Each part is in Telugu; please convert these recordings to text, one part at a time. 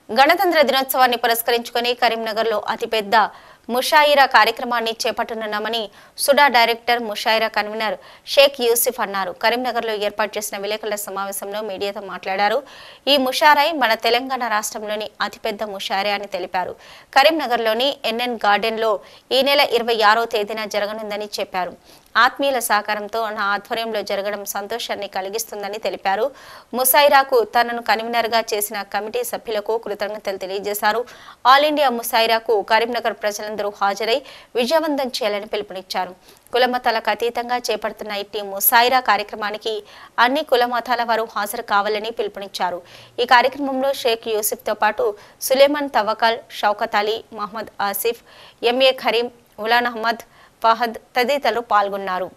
గణతంత్ర దినోత్సవాన్ని పురస్కరించుకొని కరీంనగర్లో అతిపెద్ద ముషాయిరా కార్యక్రమాన్ని చేపట్టనున్నామని సుడా డైరెక్టర్ ముషాయిరా కన్వీనర్ షేక్ యూసిఫ్ అన్నారు కరీంనగర్లో ఏర్పాటు చేసిన విలేకరుల సమావేశంలో మీడియాతో మాట్లాడారు ఈ ముషారాయ్ మన తెలంగాణ రాష్ట్రంలోని అతిపెద్ద ముషారే అని తెలిపారు కరీంనగర్లోని ఎన్ఎన్ గార్డెన్లో ఈ నెల ఇరవై ఆరో తేదీన జరగనుందని చెప్పారు ఆత్మీయుల సహకారంతో నా ఆధ్వర్యంలో జరగడం సంతోషాన్ని కలిగిస్తుందని తెలిపారు ముసైరాకు తనను కన్వీనర్గా చేసిన కమిటీ సభ్యులకు కృతజ్ఞతలు తెలియజేశారు ఆల్ ఇండియా ముసైరాకు కరీంనగర్ ప్రజలందరూ హాజరై విజయవంతం చేయాలని పిలుపునిచ్చారు కులమతాలకు అతీతంగా చేపడుతున్న ఇట్టి ముసాయిరా కార్యక్రమానికి అన్ని కుల మతాల వారు హాజరు కావాలని పిలుపునిచ్చారు ఈ కార్యక్రమంలో షేక్ యూసిఫ్తో పాటు సులేమాన్ తవకల్ షౌకత్ అలీ మహమ్మద్ ఆసిఫ్ ఎంఏ ఖరీం ఉలాన్ అహ్మద్ ఫహద్ తదితరులు పాల్గొన్నారు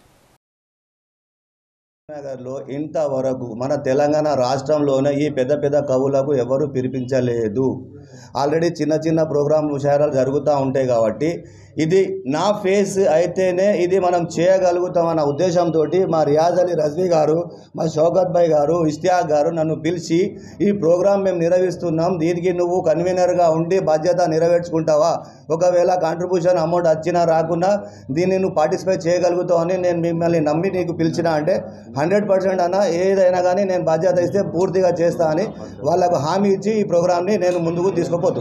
నగర్లో ఇంతవరకు మన తెలంగాణ రాష్ట్రంలోనే ఈ పెద్ద పెద్ద కవులకు ఎవరు పిలిపించలేదు ఆల్రెడీ చిన్న చిన్న ప్రోగ్రామ్ ముషారాలు జరుగుతూ ఉంటాయి కాబట్టి ఇది నా ఫేస్ అయితేనే ఇది మనం చేయగలుగుతామన్న ఉద్దేశంతో మా రియాజ్ అలీ రజ్వీ గారు మా షౌకత్ భాయ్ గారు ఇష్తియాక్ గారు నన్ను పిలిచి ఈ ప్రోగ్రాం మేము నిర్వహిస్తున్నాం దీనికి నువ్వు కన్వీనర్గా ఉండి బాధ్యత నెరవేర్చుకుంటావా ఒకవేళ కాంట్రిబ్యూషన్ అమౌంట్ వచ్చినా రాకున్నా దీన్ని నువ్వు పార్టిసిపేట్ చేయగలుగుతావు అని నేను మిమ్మల్ని నమ్మి నీకు పిలిచిన అంటే హండ్రెడ్ పర్సెంట్ అన్న ఏదైనా కానీ నేను బాధ్యత ఇస్తే పూర్తిగా చేస్తా అని వాళ్ళకు హామీ ఇచ్చి ఈ ప్రోగ్రామ్ని నేను ముందుకు తీసుకుపోతున్నాను